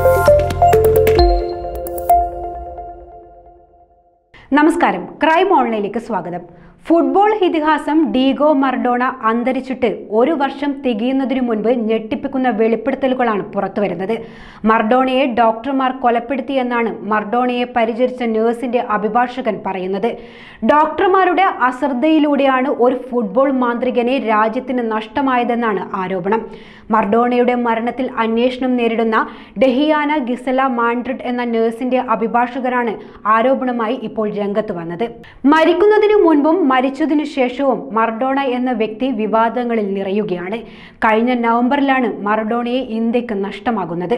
നമസ്കാരം ക്രൈം ഓൺലൈനിലേക്ക് സ്വാഗതം ഫുട്ബോൾ ഇതിഹാസം ഡീഗോ മർഡോണ അന്തരിച്ചിട്ട് ഒരു വർഷം തികയുന്നതിനു മുൻപ് ഞെട്ടിപ്പിക്കുന്ന വെളിപ്പെടുത്തലുകളാണ് പുറത്തുവരുന്നത് മർഡോണയെ ഡോക്ടർമാർ കൊലപ്പെടുത്തിയെന്നാണ് മർഡോണയെ പരിചരിച്ച നഴ്സിന്റെ അഭിഭാഷകൻ പറയുന്നത് ഡോക്ടർമാരുടെ അശ്രദ്ധയിലൂടെയാണ് ഒരു ഫുട്ബോൾ മാന്ത്രികനെ രാജ്യത്തിന് നഷ്ടമായതെന്നാണ് ആരോപണം മർഡോണയുടെ മരണത്തിൽ അന്വേഷണം നേരിടുന്ന ഡെഹിയാന ഗിസല മാൻഡ്രിഡ് എന്ന നഴ്സിന്റെ അഭിഭാഷകരാണ് ആരോപണമായി ഇപ്പോൾ രംഗത്ത് വന്നത് മരിക്കുന്നതിനു മുൻപും മരിച്ചതിനു ശേഷവും മർഡോണ എന്ന വ്യക്തി വിവാദങ്ങളിൽ നിറയുകയാണ് കഴിഞ്ഞ നവംബറിലാണ് മർഡോണയെ ഇന്ത്യക്ക് നഷ്ടമാകുന്നത്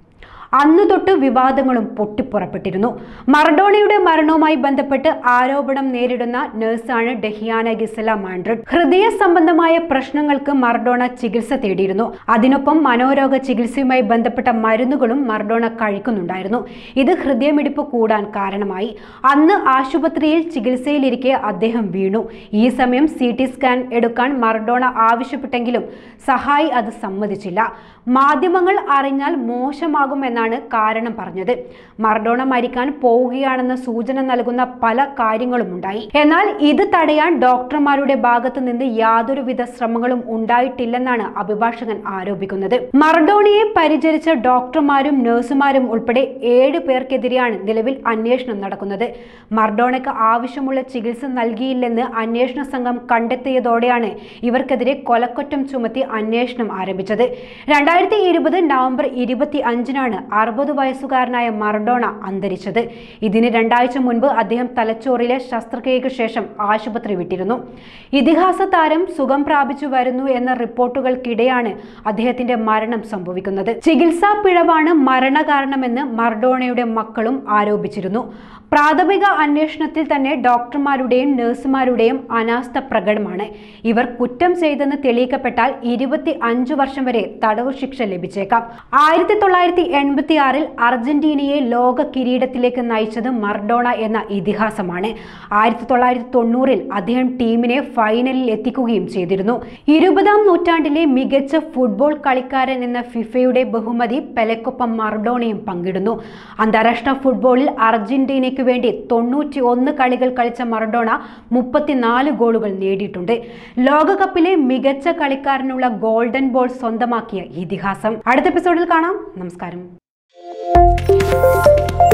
അന്നു തൊട്ട് വിവാദങ്ങളും പൊട്ടിപ്പുറപ്പെട്ടിരുന്നു മറഡോണയുടെ മരണവുമായി ബന്ധപ്പെട്ട് ആരോപണം നേരിടുന്ന നഴ്സാണ് ഡെഹിയാന ഗിസല മാൻഡ്രിഡ് ഹൃദയ സംബന്ധമായ പ്രശ്നങ്ങൾക്ക് മറഡോണ ചികിത്സ തേടിയിരുന്നു അതിനൊപ്പം മനോരോഗ ചികിത്സയുമായി ബന്ധപ്പെട്ട മരുന്നുകളും മറഡോണ കഴിക്കുന്നുണ്ടായിരുന്നു ഇത് ഹൃദയമിടിപ്പ് കൂടാൻ കാരണമായി അന്ന് ആശുപത്രിയിൽ ചികിത്സയിലിരിക്കെ അദ്ദേഹം വീണു ഈ സമയം സി ടി സ്കാൻ എടുക്കാൻ മറഡോണ ആവശ്യപ്പെട്ടെങ്കിലും സഹായി അത് സമ്മതിച്ചില്ല മാധ്യമങ്ങൾ അറിഞ്ഞാൽ മോശമാകുമെന്നാണ് കാരണം പറഞ്ഞത് മറഡോണ മരിക്കാൻ പോവുകയാണെന്ന സൂചന നൽകുന്ന പല കാര്യങ്ങളും ഉണ്ടായി എന്നാൽ ഇത് തടയാൻ ഡോക്ടർമാരുടെ ഭാഗത്തു നിന്ന് യാതൊരുവിധ ശ്രമങ്ങളും ഉണ്ടായിട്ടില്ലെന്നാണ് അഭിഭാഷകൻ ആരോപിക്കുന്നത് മറഡോണയെ പരിചരിച്ച ഡോക്ടർമാരും നഴ്സുമാരും ഉൾപ്പെടെ ഏഴ് പേർക്കെതിരെയാണ് നിലവിൽ അന്വേഷണം നടക്കുന്നത് മർഡോണയ്ക്ക് ആവശ്യമുള്ള ചികിത്സ നൽകിയില്ലെന്ന് അന്വേഷണ സംഘം കണ്ടെത്തിയതോടെയാണ് ഇവർക്കെതിരെ കൊലക്കുറ്റം ചുമത്തി അന്വേഷണം ആരംഭിച്ചത് രണ്ടായിരത്തി ഇരുപത് നവംബർ ഇരുപത്തി അഞ്ചിനാണ് അറുപത് വയസ്സുകാരനായ മറഡോണ അന്തരിച്ചത് ഇതിന് രണ്ടാഴ്ച മുൻപ് അദ്ദേഹം തലച്ചോറിലെ ശസ്ത്രക്രിയയ്ക്ക് ശേഷം ആശുപത്രി വിട്ടിരുന്നു ഇതിഹാസ താരം സുഖം പ്രാപിച്ചു വരുന്നു എന്ന റിപ്പോർട്ടുകൾക്കിടെയാണ് അദ്ദേഹത്തിന്റെ മരണം സംഭവിക്കുന്നത് ചികിത്സാ പിഴവാണ് മരണകാരണമെന്ന് മർഡോണയുടെ മക്കളും ആരോപിച്ചിരുന്നു പ്രാഥമിക അന്വേഷണത്തിൽ തന്നെ ഡോക്ടർമാരുടെയും നഴ്സുമാരുടെയും അനാസ്ഥ പ്രകടമാണ് ഇവർ കുറ്റം ചെയ്തെന്ന് തെളിയിക്കപ്പെട്ടാൽ ഇരുപത്തി അഞ്ചു വർഷം വരെ തടവ് ശിക്ഷ ലഭിച്ചേക്കാം ആയിരത്തി തൊള്ളായിരത്തി എൺപത്തി ആറിൽ അർജന്റീനയെ ലോക കിരീടത്തിലേക്ക് നയിച്ചത് മർഡോണ എന്ന ഇതിഹാസമാണ് ആയിരത്തി തൊള്ളായിരത്തി തൊണ്ണൂറിൽ അദ്ദേഹം ടീമിനെ ഫൈനലിൽ എത്തിക്കുകയും ചെയ്തിരുന്നു ഇരുപതാം നൂറ്റാണ്ടിലെ മികച്ച ഫുട്ബോൾ കളിക്കാരൻ എന്ന ഫിഫയുടെ ബഹുമതി പെലക്കൊപ്പം മർഡോണയും പങ്കിടുന്നു അന്താരാഷ്ട്ര ഫുട്ബോളിൽ അർജന്റീനയ്ക്ക് വേണ്ടി തൊണ്ണൂറ്റി ഒന്ന് കളികൾ കളിച്ച മറഡോണ മുപ്പത്തിനാല് ഗോളുകൾ നേടിയിട്ടുണ്ട് ലോകകപ്പിലെ മികച്ച കളിക്കാരനുള്ള ഗോൾഡൻ ബോൾ സ്വന്തമാക്കിയ ഇതിഹാസം അടുത്ത എപ്പിസോഡിൽ കാണാം നമസ്കാരം